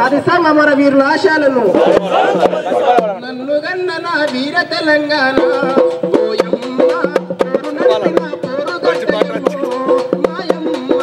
సాధిస్తాం అమర వీరుల ఆశయాలను నన్ను గన్న నా వీర తెలంగాణ ఓయమ్మ, పోరు నడిపిన పోరుగడ్డయమ్మో, మాయమ్మ.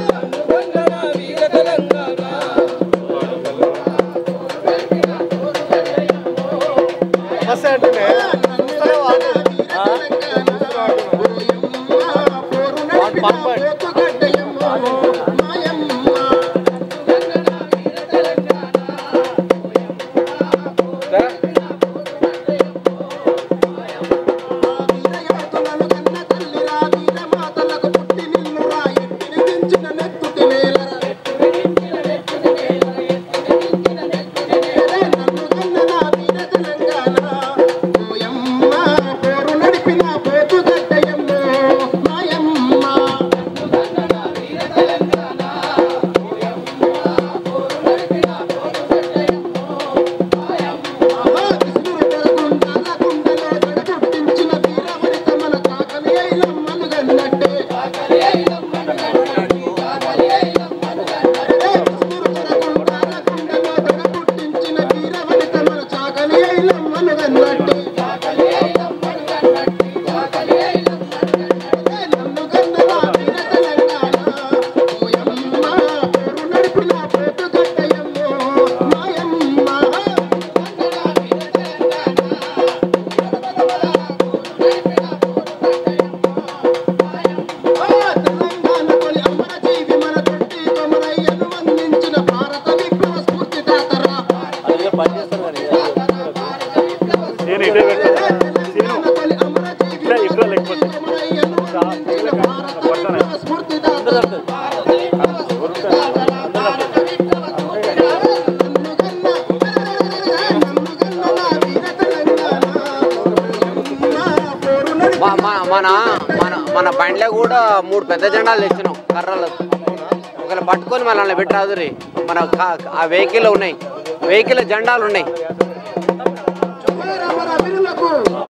నడిపిన పోతుగడ్డయమ్మో మాయమ్మ నేను ఇదే పెడతాను సీను ఇట్లా ఇట్లా లేకపోతే మా- మా- మన మన మన బండ్లో కూడా మూడు పెద్ద జెండాలు తెచ్చినాం కర్రలు ఒకవేళ పట్టుకొని మళ్ళీ పెట్టి రాదురి మన కా- ఆ వెహికల్ ఉన్నాయి వెహికల్ జెండాలు ఉన్నాయి